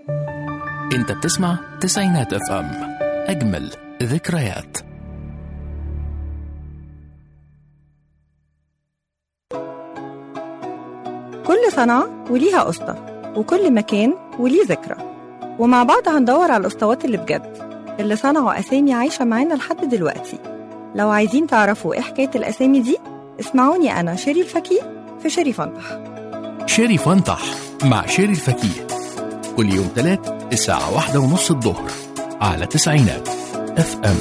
انت بتسمع تسعينات اف ام اجمل ذكريات كل صنعة وليها قسطة وكل مكان وليه ذكرى ومع بعض هندور على الأسطوات اللي بجد اللي صنعوا أسامي عايشة معانا لحد دلوقتي لو عايزين تعرفوا إيه حكاية الأسامي دي اسمعوني أنا شيري الفكيه في شيري فنطح شيري فنطح مع شيري الفكيه كل يوم تلات الساعة واحدة ونص الظهر على تسعينات اف ام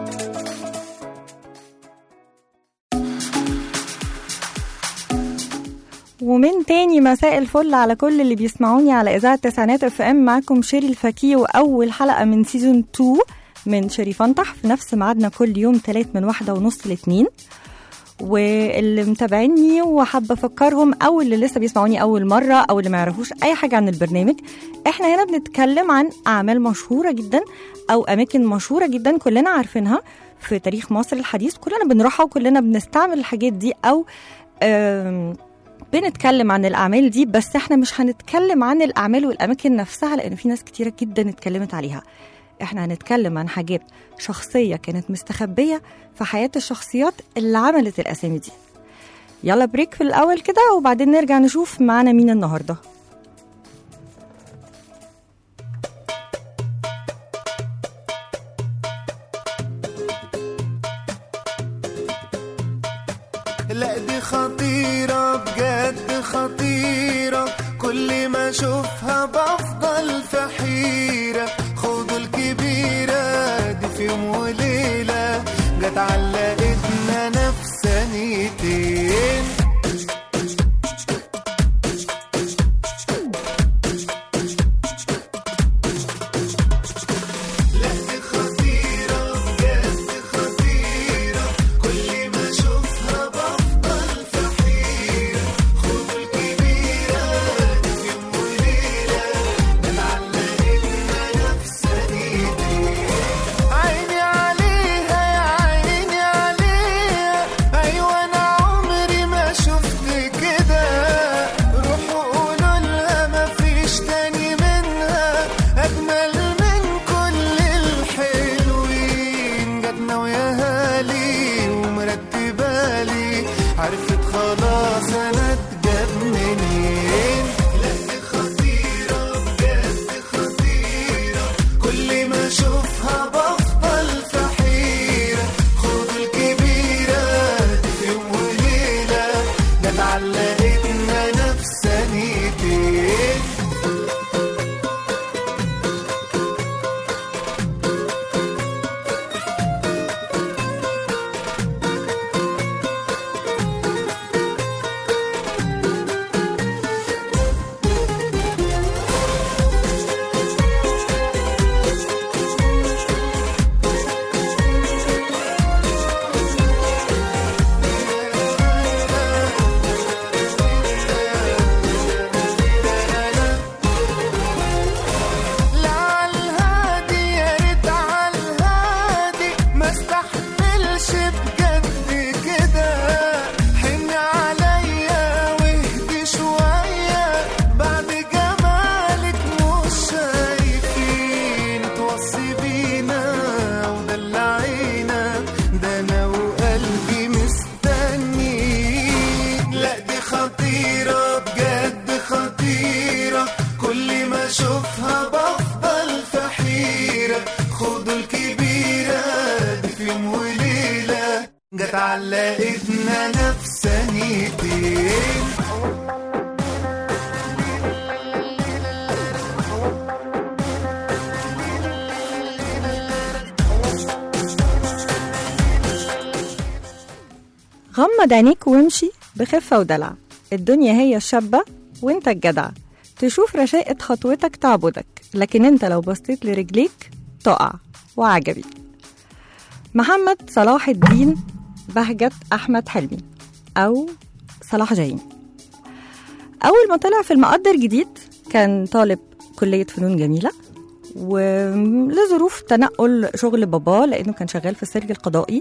ومن تاني مساء الفل على كل اللي بيسمعوني على إذاعة تسعينات اف ام معاكم شيري الفكيه وأول حلقة من سيزون 2 من شيري فنطح في نفس ميعادنا كل يوم تلات من واحدة ونص لاتنين واللي متابعيني وحابه افكرهم او اللي لسه بيسمعوني اول مره او اللي ما يعرفوش اي حاجه عن البرنامج احنا هنا بنتكلم عن اعمال مشهوره جدا او اماكن مشهوره جدا كلنا عارفينها في تاريخ مصر الحديث كلنا بنروحها وكلنا بنستعمل الحاجات دي او آم، بنتكلم عن الاعمال دي بس احنا مش هنتكلم عن الاعمال والاماكن نفسها لان في ناس كتيره جدا اتكلمت عليها احنا هنتكلم عن حاجات شخصيه كانت مستخبيه في حياه الشخصيات اللي عملت الاسامي دي يلا بريك في الاول كده وبعدين نرجع نشوف معانا مين النهارده لا دي خطيرة بجد خطيرة كل ما اشوفها بفضل في حيرة خدوا الكبيرة دي في يوم وليلة جت علقتنا نفسانيتين لا دي خطيرة بجد خطيرة كل ما اشوفها بفضل في حيرة خدوا الكبيرة دي في يوم وليلة بتعلقتنا نفسانيتين عيني عليها يا عيني عليها ايوه انا عمري ما شفت كده روحوا قولوا لها مفيش تاني منها اجمل من كل الحلوين جاتنا ويا لي ومرتبالي عرفت خلاص انا اتجاب منين لا دي خطيرة بجد خطيرة كل ما اشوفها بفضل في حيرة خدوا الكبيرة دي في يوم وليلة جت علقتنا نفسانيتين لا عالهادي يا ريت عالهادي ما استحملش بجد كده حن عليا واهدي شوية بعد جمالك مش شايفين توصي بينا ودلعينا ده انا وقلبي مستنيين لا دي خطيرة بجد خطيرة كل ما اشوفها بفضل في حيرة خدوا الكبيرة دي في يوم وليلة جت علقتنا نفسانيتين غمض عينيك وامشي بخفة ودلع الدنيا هي الشابة وانت الجدع تشوف رشاقة خطوتك تعبدك لكن انت لو بصيت لرجليك تقع وعجبي محمد صلاح الدين بهجت أحمد حلمي أو صلاح جاهين أول ما طلع في المقدر جديد كان طالب كلية فنون جميلة ولظروف تنقل شغل باباه لأنه كان شغال في السجل القضائي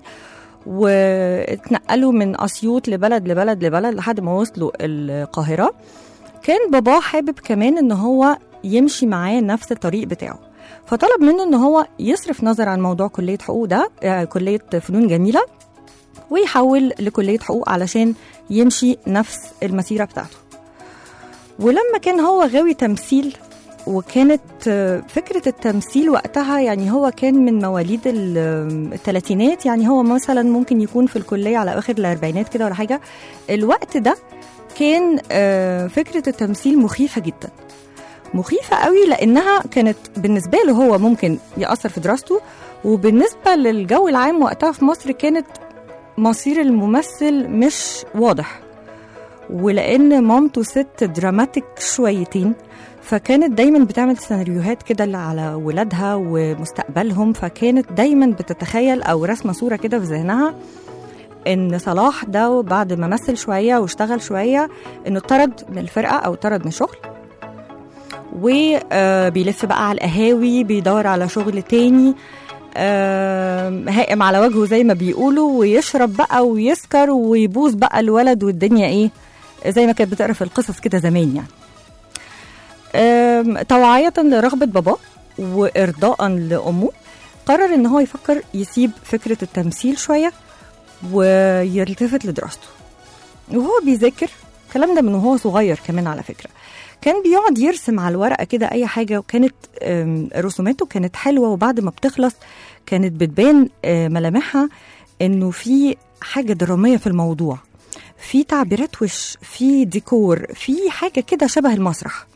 واتنقلوا من أسيوط لبلد لبلد لبلد لحد ما وصلوا القاهرة كان باباه حابب كمان ان هو يمشي معاه نفس الطريق بتاعه فطلب منه ان هو يصرف نظر عن موضوع كليه حقوق ده آه، كليه فنون جميله ويحول لكليه حقوق علشان يمشي نفس المسيره بتاعته ولما كان هو غاوي تمثيل وكانت آه، فكرة التمثيل وقتها يعني هو كان من مواليد ال- آه، الثلاثينات يعني هو مثلا ممكن يكون في الكلية على آخر الأربعينات كده ولا حاجة الوقت ده كان آه، فكرة التمثيل مخيفة جدا مخيفة قوي لأنها كانت بالنسبة له هو ممكن يأثر في دراسته وبالنسبة للجو العام وقتها في مصر كانت مصير الممثل مش واضح ولأن مامته ست دراماتيك شويتين فكانت دايما بتعمل سيناريوهات كده اللي على ولادها ومستقبلهم فكانت دايما بتتخيل او رسمه صوره كده في ذهنها ان صلاح ده بعد ما مثل شويه واشتغل شويه انه اتطرد من الفرقه او اتطرد من الشغل وبيلف بقى على القهاوي بيدور على شغل تاني آه، هائم على وجهه زي ما بيقولوا ويشرب بقى ويسكر ويبوظ بقى الولد والدنيا ايه زي ما كانت بتقرا في القصص كده زمان يعني آم، توعية لرغبة باباه وإرضاء لأمه قرر إن هو يفكر يسيب فكرة التمثيل شوية ويلتفت لدراسته وهو بيذاكر الكلام ده من وهو صغير كمان على فكرة كان بيقعد يرسم على الورقة كده أي حاجة وكانت آم، رسوماته كانت حلوة وبعد ما بتخلص كانت بتبان آه، ملامحها إنه في حاجة درامية في الموضوع في تعبيرات وش في ديكور في حاجة كده شبه المسرح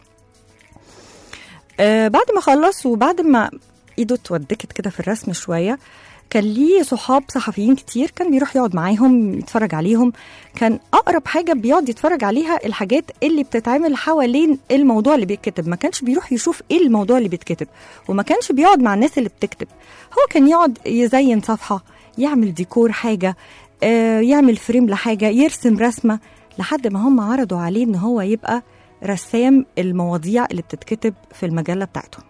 آه بعد ما خلص وبعد ما ايده اتودكت كده في الرسم شويه كان ليه صحاب صحفيين كتير كان بيروح يقعد معاهم يتفرج عليهم كان اقرب حاجه بيقعد يتفرج عليها الحاجات اللي بتتعمل حوالين الموضوع اللي بيتكتب ما كانش بيروح يشوف ايه الموضوع اللي بيتكتب وما كانش بيقعد مع الناس اللي بتكتب هو كان يقعد يزين صفحه يعمل ديكور حاجه آه يعمل فريم لحاجه يرسم رسمه لحد ما هم عرضوا عليه ان هو يبقى رسام المواضيع اللي بتتكتب في المجله بتاعتهم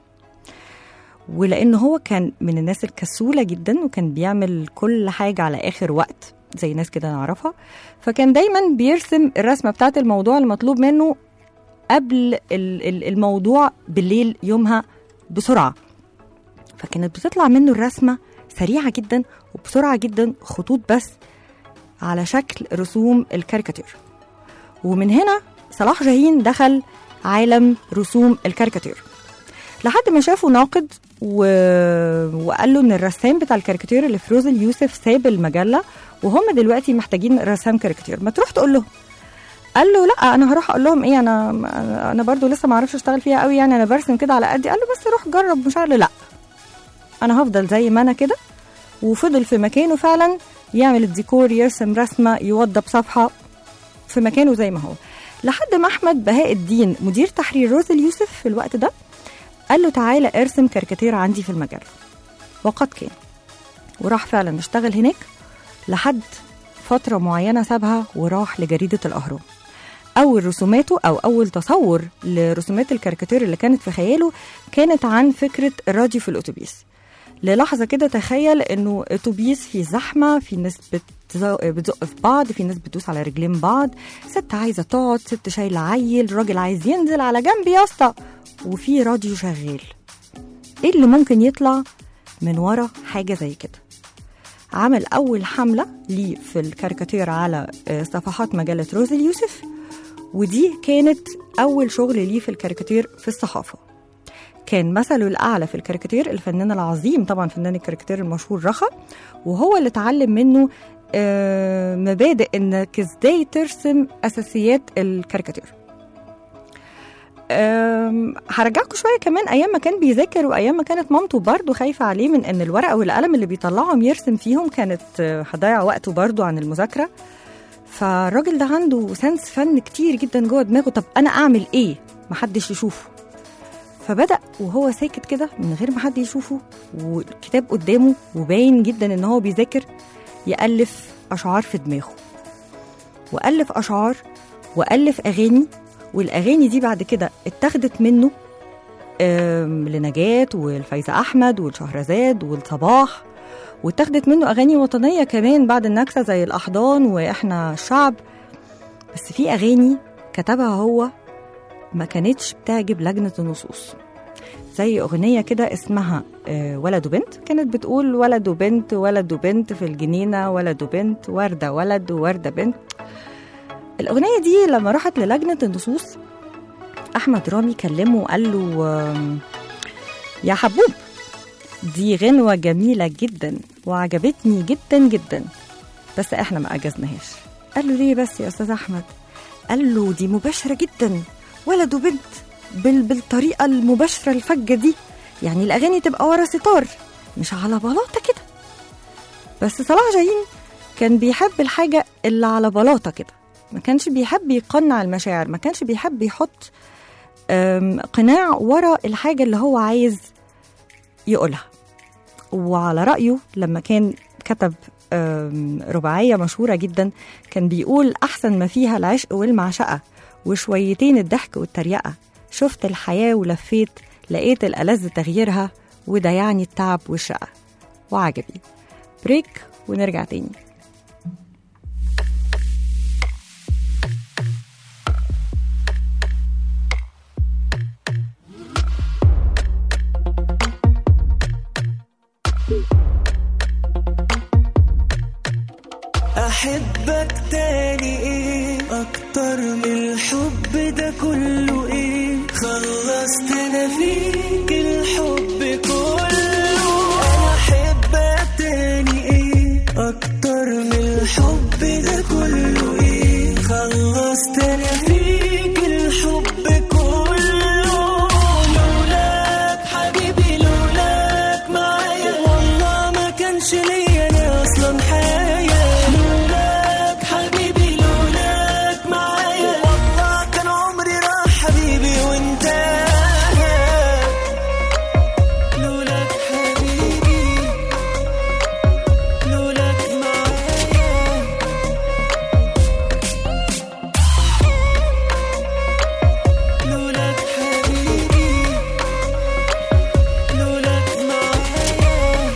ولان هو كان من الناس الكسوله جدا وكان بيعمل كل حاجه على اخر وقت زي ناس كده نعرفها فكان دايما بيرسم الرسمه بتاعت الموضوع المطلوب منه قبل ال- ال- الموضوع بالليل يومها بسرعه فكانت بتطلع منه الرسمه سريعه جدا وبسرعه جدا خطوط بس على شكل رسوم الكاريكاتير ومن هنا صلاح جاهين دخل عالم رسوم الكاريكاتير لحد ما شافه ناقد و... وقال له ان الرسام بتاع الكاريكاتير اللي في روز اليوسف ساب المجله وهم دلوقتي محتاجين رسام كاريكاتير ما تروح تقول له قال له لا انا هروح اقول لهم ايه انا انا برضو لسه ما اعرفش اشتغل فيها قوي يعني انا برسم كده على قدي قال له بس روح جرب مش عارف لا انا هفضل زي ما انا كده وفضل في مكانه فعلا يعمل الديكور يرسم رسمه يوضب صفحه في مكانه زي ما هو لحد ما احمد بهاء الدين مدير تحرير روز اليوسف في الوقت ده قال له تعالى ارسم كاريكاتير عندي في المجله وقد كان وراح فعلا اشتغل هناك لحد فتره معينه سابها وراح لجريده الاهرام اول رسوماته او اول تصور لرسومات الكاريكاتير اللي كانت في خياله كانت عن فكره الراديو في الاتوبيس للحظه كده تخيل انه اتوبيس فيه زحمه في ناس بتزو- بتزق في بعض في ناس بتدوس على رجلين بعض ست عايزه تقعد ست شايله عيل راجل عايز ينزل على جنب يا اسطى وفي راديو شغال ايه اللي ممكن يطلع من ورا حاجه زي كده عمل اول حمله ليه في الكاريكاتير على آه، صفحات مجله روز اليوسف ودي كانت اول شغل ليه في الكاريكاتير في الصحافه كان مثله الاعلى في الكاريكاتير الفنان العظيم طبعا فنان الكاريكاتير المشهور رخا وهو اللي اتعلم منه آه، مبادئ انك ازاي ترسم اساسيات الكاريكاتير أم، هرجعكم شويه كمان ايام ما كان بيذاكر وايام ما كانت مامته برضه خايفه عليه من ان الورقه والقلم اللي بيطلعهم يرسم فيهم كانت آه، هتضيع وقته برضه عن المذاكره فالراجل ده عنده سنس فن كتير جدا جوه دماغه طب انا اعمل ايه محدش يشوفه فبدا وهو ساكت كده من غير ما حد يشوفه والكتاب قدامه وباين جدا ان هو بيذاكر يالف اشعار في دماغه والف اشعار والف اغاني والاغاني دي بعد كده اتاخدت منه آم، لنجاة والفايزة أحمد والشهرزاد والصباح واتاخدت منه أغاني وطنية كمان بعد النكسة زي الأحضان وإحنا الشعب بس في أغاني كتبها هو ما كانتش بتعجب لجنة النصوص زي أغنية كده اسمها آه، ولد وبنت كانت بتقول ولد وبنت ولد وبنت في الجنينة ولد وبنت وردة ولد ووردة بنت الأغنية دي لما راحت للجنة النصوص أحمد رامي كلمه وقال له آم، يا حبوب دي غنوة جميلة جدا وعجبتني جدا جدا بس احنا ما أجزناهاش قال له ليه بس يا أستاذ أحمد قال له دي مباشرة جدا ولد وبنت بال بالطريقة المباشرة الفجة دي يعني الأغاني تبقى ورا ستار مش على بلاطة كده بس صلاح جاهين كان بيحب الحاجة اللي على بلاطة كده ما كانش بيحب يقنع المشاعر ما كانش بيحب يحط أم، قناع ورا الحاجة اللي هو عايز يقولها وعلى رأيه لما كان كتب أم، رباعية مشهورة جدا كان بيقول أحسن ما فيها العشق والمعشقة وشويتين الضحك والتريقة شفت الحياة ولفيت لقيت الألذ تغييرها وده يعني التعب والشقة وعجبي بريك ونرجع تاني احبك تاني ايه اكتر من الحب ده كله ايه خلصت انا فيك الحب كله انا احبك تاني ايه اكتر من الحب ده كله ايه خلصت انا فيك الحب كله لولاك حبيبي لولاك معايا والله ما كانش ليا انا اصلا حياه لولاك حبيبي لولاك معايا والله كان عمري راح حبيبي وانت لولاك حبيبي لولاك معايا لولاك حبيبي لولاك معايا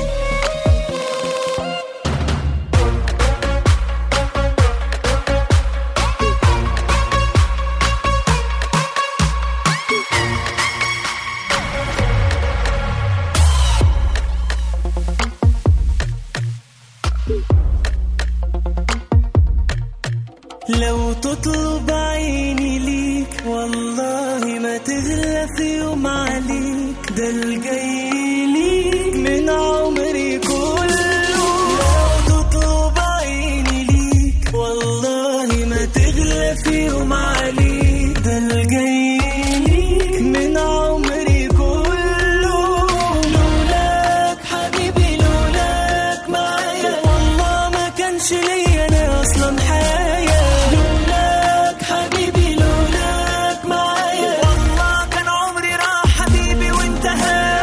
لو تطلب عيني ليك والله ما تغلى في يوم عليك ده الجاي ليك من عمري كله لو تطلب عيني ليك والله ما تغلى في يوم عليك ده الجاي ليك من عمري كله لولاك حبيبي لولاك معايا والله ما كانش ليا انا اصلا حياه لولاك حبيبي لولاك معايا والله كان عمري راح حبيبي وانتهى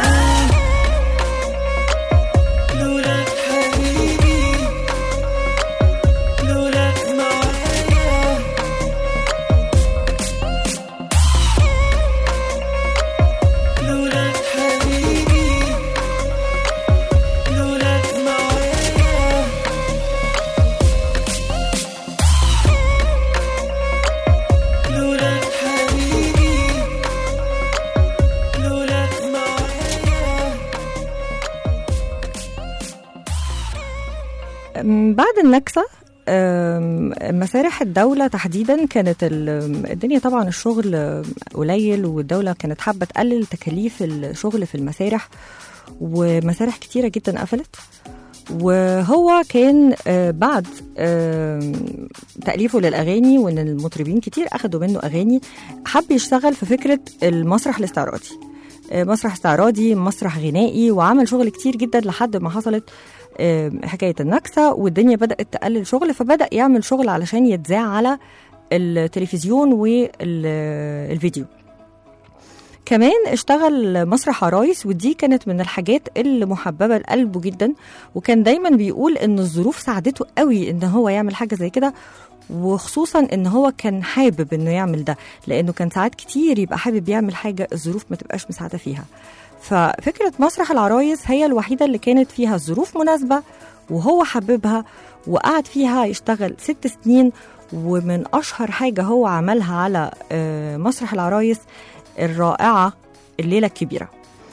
لولاك حبيبي لولاك معايا لولاك حبيبي لولاك معايا لولاك حبيبي لولاك معايا أم، بعد النكسة أم، مسارح الدولة تحديدا كانت ال- الدنيا طبعا الشغل أم، قليل والدولة كانت حابة تقلل تكاليف الشغل في المسارح ومسارح كتيرة جدا قفلت وهو كان آه، بعد آم، تأليفه للأغاني وإن المطربين كتير أخدوا منه أغاني حب يشتغل في فكرة المسرح الاستعراضي آه، مسرح استعراضي مسرح غنائي وعمل شغل كتير جدا لحد ما حصلت آم، حكاية النكسة والدنيا بدأت تقلل شغل فبدأ يعمل شغل علشان يتذاع على التلفزيون والفيديو كمان اشتغل مسرح عرايس ودي كانت من الحاجات اللي محببه لقلبه جدا وكان دايما بيقول ان الظروف ساعدته قوي ان هو يعمل حاجه زي كده وخصوصا ان هو كان حابب انه يعمل ده لانه كان ساعات كتير يبقى حابب يعمل حاجه الظروف ما تبقاش مساعده فيها ففكره مسرح العرايس هي الوحيده اللي كانت فيها الظروف مناسبه وهو حببها وقعد فيها يشتغل ست سنين ومن اشهر حاجه هو عملها على آه، مسرح العرايس الرائعه الليله الكبيره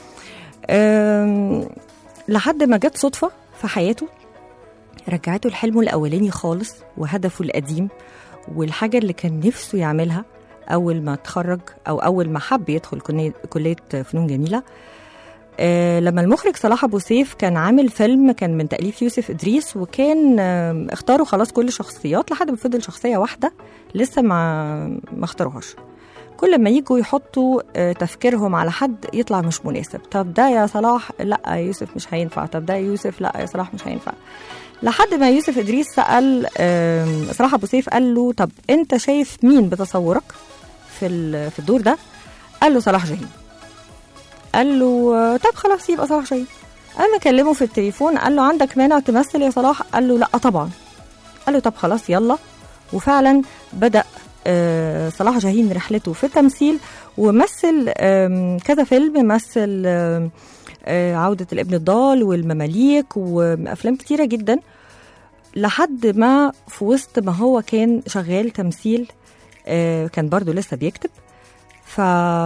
آم، لحد ما جت صدفه في حياته رجعته لحلمه الاولاني خالص وهدفه القديم والحاجه اللي كان نفسه يعملها اول ما اتخرج او اول ما حب يدخل كني- كليه فنون جميله آه، لما المخرج صلاح ابو سيف كان عامل فيلم كان من تاليف يوسف ادريس وكان آم، اختاروا خلاص كل الشخصيات لحد ما فضل شخصيه واحده لسه ما ما اختاروهاش كل ما يجوا يحطوا آه، تفكيرهم على حد يطلع مش مناسب طب ده يا صلاح لا يا يوسف مش هينفع طب ده يا يوسف لا يا صلاح مش هينفع لحد ما يوسف ادريس سال آم، صلاح ابو سيف قال له طب انت شايف مين بتصورك في ال- في الدور ده قال له صلاح جاهين قال له آه، طب خلاص يبقى صلاح جاهين قام كلمه في التليفون قال له عندك مانع تمثل يا صلاح قال له لا طبعا قال له طب خلاص يلا وفعلا بدا آه، صلاح جاهين رحلته في التمثيل ومثل آم، كذا فيلم مثل آم، آه، عودة الابن الضال والمماليك وأفلام كتيرة جدا لحد ما في وسط ما هو كان شغال تمثيل آه، كان برضو لسه بيكتب ف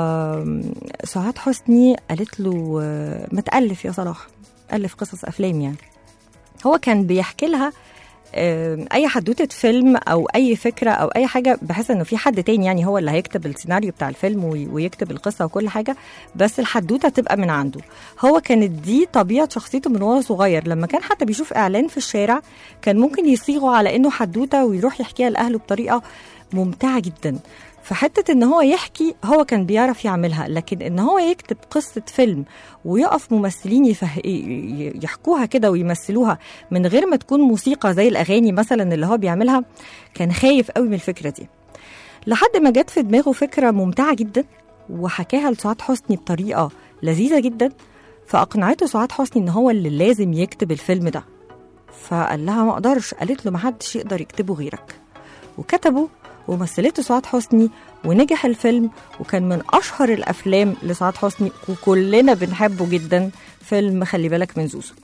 سعاد حسني قالت له آه، ما تألف يا صلاح ألف قصص أفلام يعني هو كان بيحكي لها آه، اي حدوته فيلم او اي فكره او اي حاجه بحيث انه في حد تاني يعني هو اللي هيكتب السيناريو بتاع الفيلم وي- ويكتب القصه وكل حاجه بس الحدوته تبقى من عنده هو كانت دي طبيعه شخصيته من وهو صغير لما كان حتى بيشوف اعلان في الشارع كان ممكن يصيغه على انه حدوته ويروح يحكيها لاهله بطريقه ممتعه جدا فحته ان هو يحكي هو كان بيعرف يعملها لكن ان هو يكتب قصه فيلم ويقف ممثلين يفه... ي- يحكوها كده ويمثلوها من غير ما تكون موسيقى زي الاغاني مثلا اللي هو بيعملها كان خايف قوي من الفكره دي لحد ما جت في دماغه فكره ممتعه جدا وحكاها لسعاد حسني بطريقه لذيذه جدا فاقنعته سعاد حسني ان هو اللي لازم يكتب الفيلم ده فقال لها ما اقدرش قالت له ما حدش يقدر يكتبه غيرك وكتبه ومثلته سعاد حسني ونجح الفيلم وكان من اشهر الافلام لسعاد حسني وكلنا بنحبه جدا فيلم خلي بالك من زوزو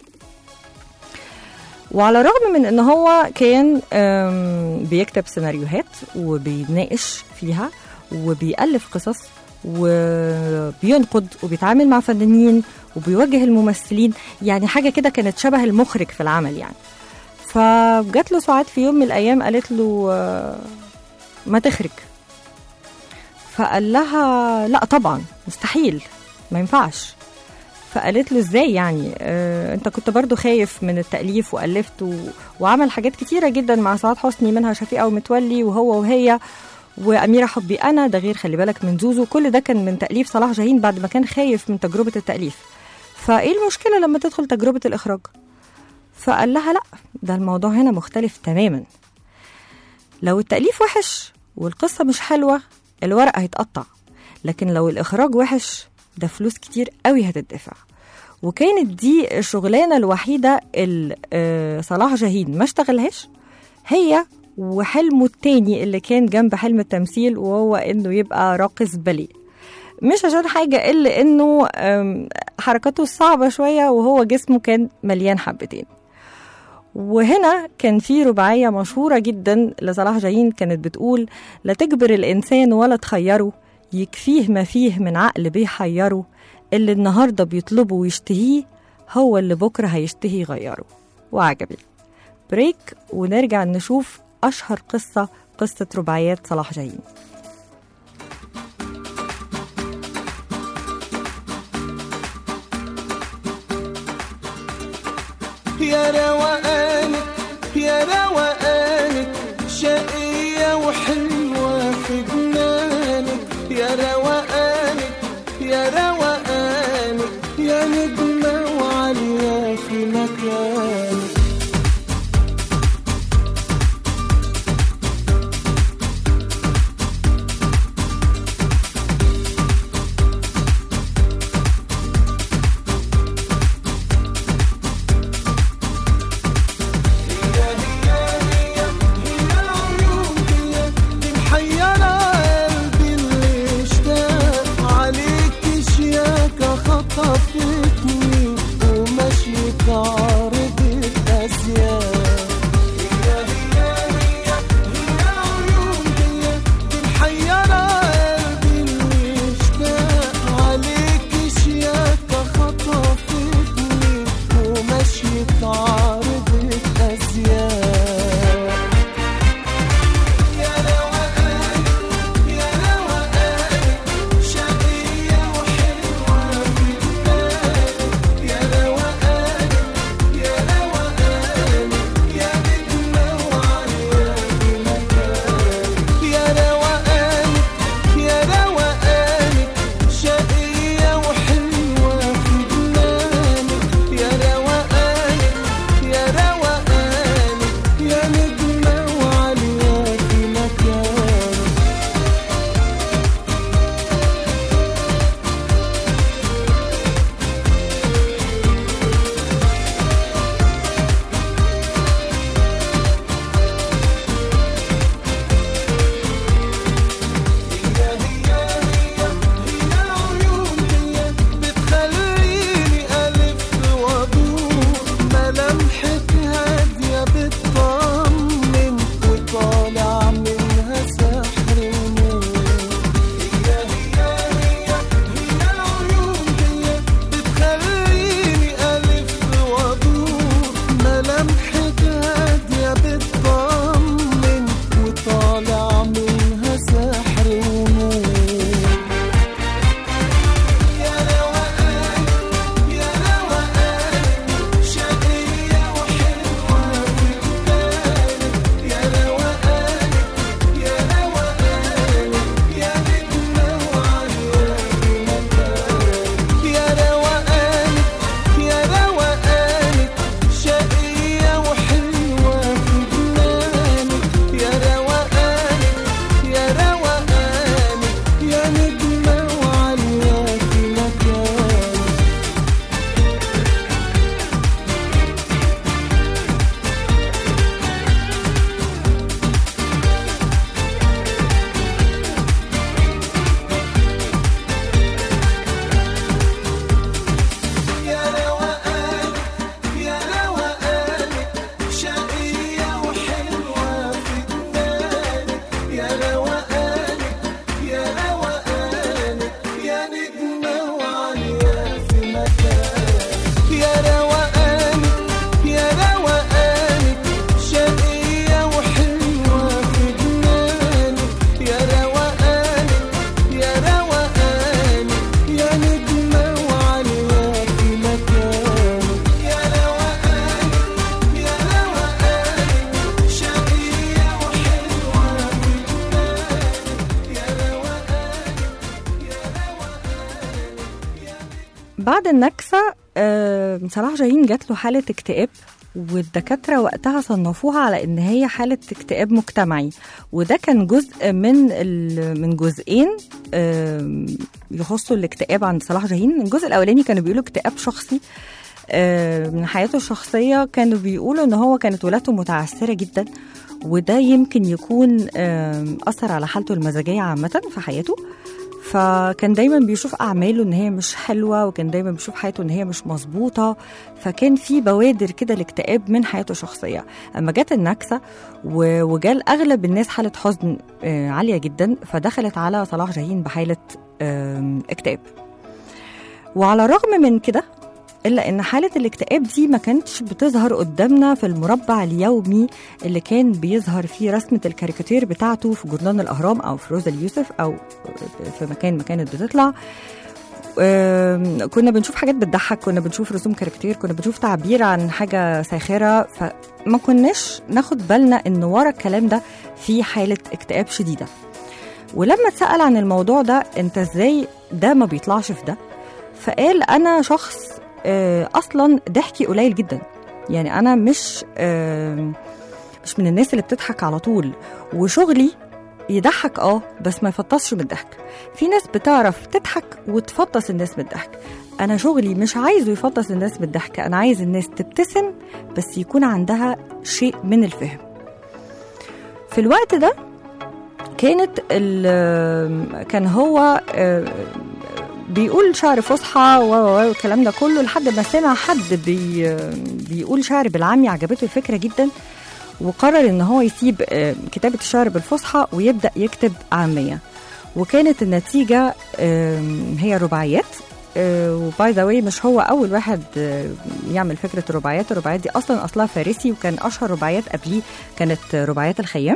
وعلى الرغم من ان هو كان آم، بيكتب سيناريوهات وبيناقش فيها وبيألف قصص وبينقد وبيتعامل مع فنانين وبيوجه الممثلين يعني حاجة كده كانت شبه المخرج في العمل يعني فجات له سعاد في يوم من الأيام قالت له آه، ما تخرج فقال لها لا طبعا مستحيل ما ينفعش فقالت له ازاي يعني آه انت كنت برضو خايف من التأليف وألفت و... وعمل حاجات كتيرة جدا مع سعاد حسني منها شفيقة ومتولي وهو وهي وأميرة حبي أنا ده غير خلي بالك من زوزو كل ده كان من تأليف صلاح جاهين بعد ما كان خايف من تجربة التأليف فإيه المشكلة لما تدخل تجربة الإخراج فقال لها لا ده الموضوع هنا مختلف تماما لو التأليف وحش والقصة مش حلوة الورق هيتقطع لكن لو الإخراج وحش ده فلوس كتير قوي هتدفع وكانت دي الشغلانة الوحيدة اللي آه، صلاح جاهين ما اشتغلهاش هي وحلمه التاني اللي كان جنب حلم التمثيل وهو انه يبقى راقص باليه مش عشان حاجة إلا إنه آم، حركاته صعبة شوية وهو جسمه كان مليان حبتين وهنا كان في رباعية مشهورة جدا لصلاح جاهين كانت بتقول لا تجبر الإنسان ولا تخيره يكفيه ما فيه من عقل بيحيره اللي النهاردة بيطلبه ويشتهيه هو اللي بكرة هيشتهي يغيره وعجبي بريك ونرجع نشوف أشهر قصة قصة رباعيات صلاح جاهين يا روقانك يا روقانك شقية وحلوة في جنانك يا روقانك يا روقانك يا نجمة وعالية في مكانك هي هي هي هي عيونك خطفتني ومشيت عارضة أزياء هي هي هي هي عيون هي دي محيرة قلبي اللي اشتاق عليك شياكة خطفتني ومشيت عارضة أزياء يا روقان يا روقان شقية وحلوة في دماغك يا روقان يا روقان يا نجمة وعليا في مكانك يا روقان يا روقان شقية وحلوة في دماغك يا روقان يا روقان يا نجمة وعليا في مكانك هي هي هي هي عيون هي بتخليني ألف وأدور ملامحك هادية بتطمن وطالع منها سحر ونور هي هي هي هي عيون هي بتخليني ألف وأدور ملامحك هادية بتطمن وطالع منها سحر ونور يا روقان يا روقان شقية وحلوة في دماغك يا روقان يا روقان يا نجمة وعليا في مكانك يا روقان يا روقان شقية وحلوة في دماغك يا روقان يا روقان يا نجمة وعليا في مكانك يا روقان يا روقان شقية وحلوة في دماغك يا روقان يا روقان يا نجمة وعليا في مكانك يا روقان يا روقان شقية وحلوة في دماغك يا روقان يا روقان يا نجمة وعليا في مكانك يا روقان يا روقان شقية وحلوة في دماغك يا روقان يا روقان بعد النكسة آه، صلاح جاهين جات له حالة اكتئاب والدكاترة وقتها صنفوها على إن هي حالة اكتئاب مجتمعي وده كان جزء من ال- من جزئين آم، يخصوا الاكتئاب عند صلاح جاهين الجزء الأولاني كانوا بيقولوا اكتئاب شخصي آه، من حياته الشخصية كانوا بيقولوا إن هو كانت ولادته متعثرة جدا وده يمكن يكون آم، أثر على حالته المزاجية عامة في حياته فكان دايما بيشوف اعماله ان هي مش حلوه وكان دايما بيشوف حياته ان هي مش مظبوطه فكان في بوادر كده الاكتئاب من حياته الشخصيه اما جت النكسه و- وجال اغلب الناس حاله حزن آه، عاليه جدا فدخلت على صلاح جاهين بحاله آم، اكتئاب وعلى الرغم من كده الا ان حاله الاكتئاب دي ما كانتش بتظهر قدامنا في المربع اليومي اللي كان بيظهر فيه رسمه الكاريكاتير بتاعته في جورنال الاهرام او في روزا اليوسف او في مكان ما كانت بتطلع آم، كنا بنشوف حاجات بتضحك كنا بنشوف رسوم كاريكاتير كنا بنشوف تعبير عن حاجه ساخره فما كناش ناخد بالنا ان ورا الكلام ده في حاله اكتئاب شديده ولما اتسال عن الموضوع ده انت ازاي ده ما بيطلعش في ده فقال انا شخص آه، اصلا ضحكي قليل جدا يعني انا مش آم، مش من الناس اللي بتضحك على طول وشغلي يضحك اه بس ما يفطسش من الضحك في ناس بتعرف تضحك وتفطس الناس من الضحك انا شغلي مش عايزه يفطس الناس بالضحك انا عايز الناس تبتسم بس يكون عندها شيء من الفهم في الوقت ده كانت ال- كان هو آه، بيقول شعر فصحى و و- و- والكلام ده كله لحد ما سمع حد بي بيقول شعر بالعامي عجبته الفكره جدا وقرر ان هو يسيب آه، كتابه الشعر بالفصحى ويبدا يكتب عاميه وكانت النتيجه آم، هي رباعيات وباي ذا واي مش هو اول واحد آه، يعمل فكره الرباعيات الرباعيات دي اصلا اصلها فارسي وكان اشهر رباعيات قبليه كانت آه، رباعيات الخيام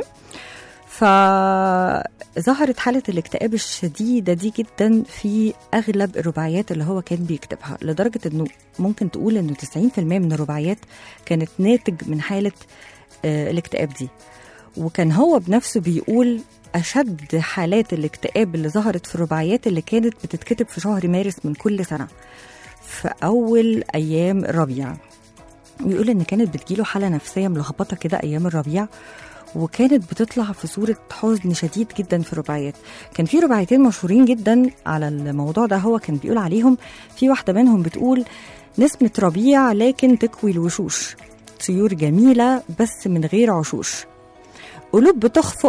فظهرت حالة الاكتئاب الشديدة دي جدا في أغلب الرباعيات اللي هو كان بيكتبها لدرجة أنه ممكن تقول أنه 90% من الرباعيات كانت ناتج من حالة آه، الاكتئاب دي وكان هو بنفسه بيقول أشد حالات الاكتئاب اللي ظهرت في الرباعيات اللي كانت بتتكتب في شهر مارس من كل سنة في أول أيام الربيع بيقول إن كانت بتجيله حالة نفسية ملخبطة كده أيام الربيع وكانت بتطلع في صورة حزن شديد جدا في الرباعيات كان في رباعيتين مشهورين جدا على الموضوع ده هو كان بيقول عليهم في واحدة منهم بتقول نسمة ربيع لكن تكوي الوشوش طيور جميلة بس من غير عشوش قلوب بتخفق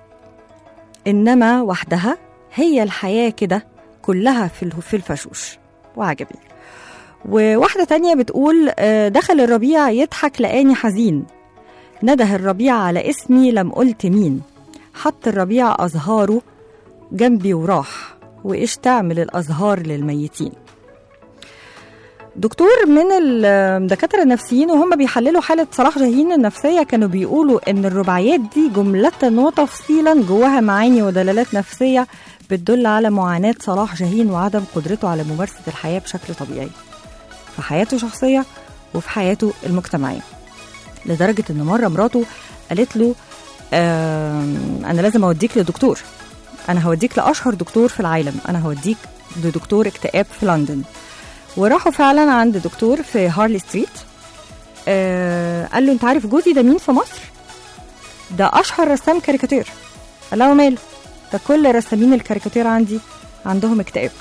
إنما وحدها هي الحياة كده كلها في ال- في الفشوش وعجبي وواحدة تانية بتقول آه، دخل الربيع يضحك لقاني حزين نده الربيع على اسمي لم قلت مين حط الربيع أزهاره جنبي وراح وإيش تعمل الأزهار للميتين دكتور من الدكاترة النفسيين وهم بيحللوا حالة صلاح جاهين النفسية كانوا بيقولوا إن الرباعيات دي جملة وتفصيلا جواها معاني ودلالات نفسية بتدل على معاناة صلاح جاهين وعدم قدرته على ممارسة الحياة بشكل طبيعي في حياته الشخصية وفي حياته المجتمعية لدرجة إن مرة مراته قالت له آم، أنا لازم أوديك لدكتور أنا هوديك لأشهر دكتور في العالم أنا هوديك لدكتور اكتئاب في لندن وراحوا فعلا عند دكتور في هارلي ستريت آه قال له انت عارف جوزي ده مين في مصر ده اشهر رسام كاريكاتير قال له ماله ده كل رسامين الكاريكاتير عندي عندهم اكتئاب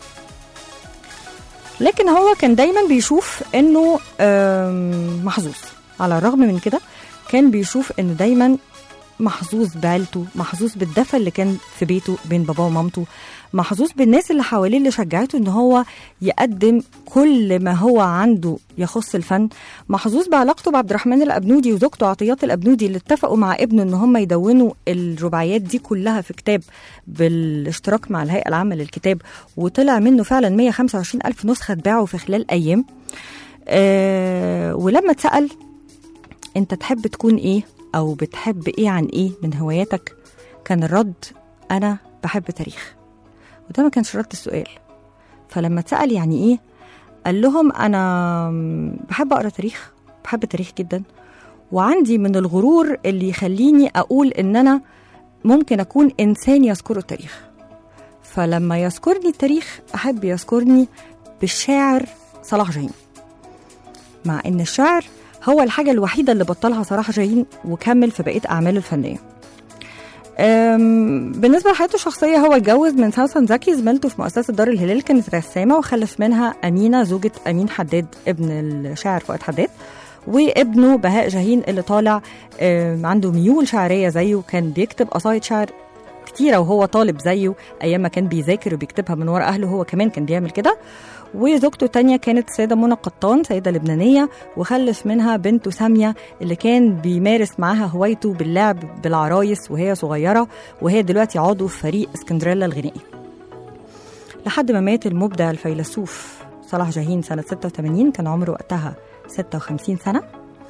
لكن هو كان دايما بيشوف انه آم، محظوظ على الرغم من كده كان بيشوف انه دايما محظوظ بعيلته محظوظ بالدفى اللي كان في بيته بين باباه ومامته محظوظ بالناس اللي حواليه اللي شجعته ان هو يقدم كل ما هو عنده يخص الفن محظوظ بعلاقته بعبد الرحمن الابنودي وزوجته عطيات الابنودي اللي اتفقوا مع ابنه ان هم يدونوا الرباعيات دي كلها في كتاب بالاشتراك مع الهيئه العامه للكتاب وطلع منه فعلا 125 الف نسخه اتباعوا في خلال ايام آه ولما اتسال انت تحب تكون ايه او بتحب ايه عن ايه من هواياتك كان الرد انا بحب تاريخ وده ما كانش رد السؤال فلما اتسال يعني ايه قال لهم انا بحب اقرا تاريخ بحب التاريخ جدا وعندي من الغرور اللي يخليني اقول ان انا ممكن اكون انسان يذكر التاريخ فلما يذكرني التاريخ احب يذكرني بالشاعر صلاح جاهين مع ان الشعر هو الحاجة الوحيدة اللي بطلها صلاح جاهين وكمل في بقية أعماله الفنية أم، بالنسبة لحياته الشخصية هو اتجوز من سوسن زكي زميلته في مؤسسة دار الهلال كانت رسامة وخلف منها أمينة زوجة أمين حداد ابن الشاعر فؤاد حداد وابنه بهاء جاهين اللي طالع أم، عنده ميول شعرية زيه كان بيكتب قصايد شعر كتيرة وهو طالب زيه أيام ما كان بيذاكر وبيكتبها من ورا أهله هو كمان كان بيعمل كده وزوجته التانية كانت السيدة منى قطان سيدة لبنانية وخلف منها بنته سامية اللي كان بيمارس معاها هوايته باللعب بالعرايس وهي صغيرة وهي دلوقتي عضو في فريق اسكندريلا الغنائي لحد ما مات المبدع الفيلسوف صلاح جاهين سنة 86 كان عمره وقتها 56 سنة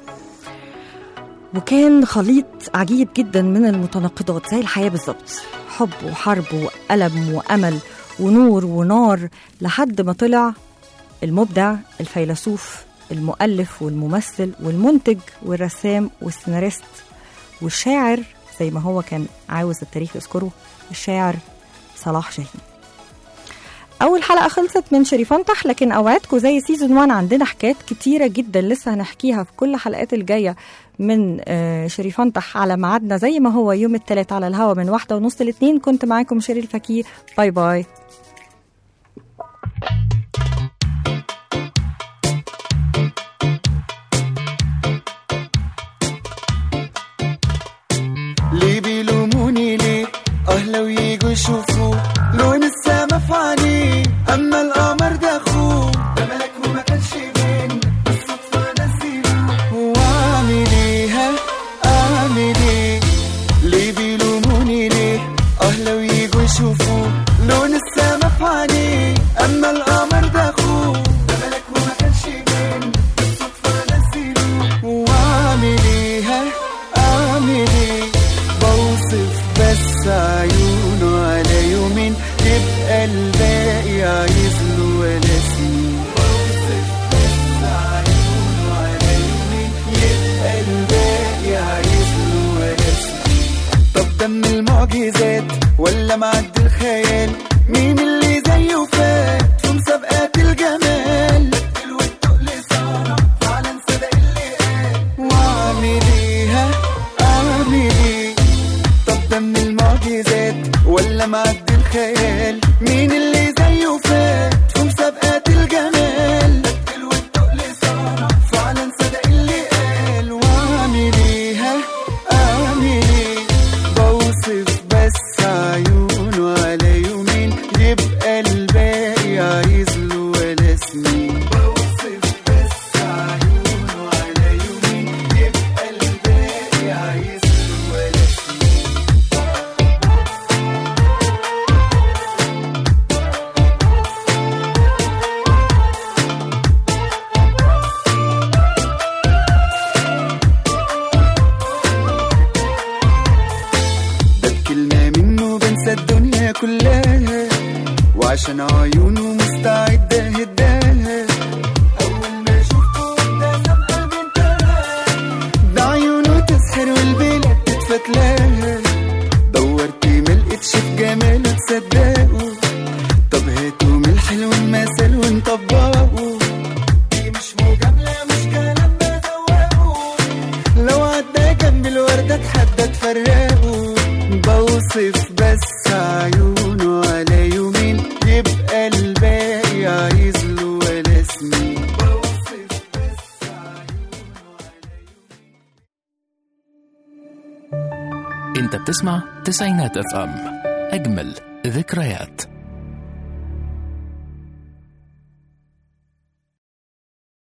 وكان خليط عجيب جدا من المتناقضات زي الحياة بالظبط حب وحرب وألم وأمل ونور ونار لحد ما طلع المبدع الفيلسوف المؤلف والممثل والمنتج والرسام والسيناريست والشاعر زي ما هو كان عاوز التاريخ يذكره الشاعر صلاح جاهين أول حلقة خلصت من شريفانتح لكن أوعدكم زي سيزون 1 عندنا حكايات كتيرة جدا لسه هنحكيها في كل الحلقات الجاية من آه، شريفانتح على ميعادنا زي ما هو يوم الثلاث على الهوا من واحدة ونص لاتنين كنت معاكم شيري الفكيه باي باي ليه بيلوموني ليه اه لو يجوا يشوفوا لون السما في عينيه اما انت بتسمع تسعينات اف ام اجمل ذكريات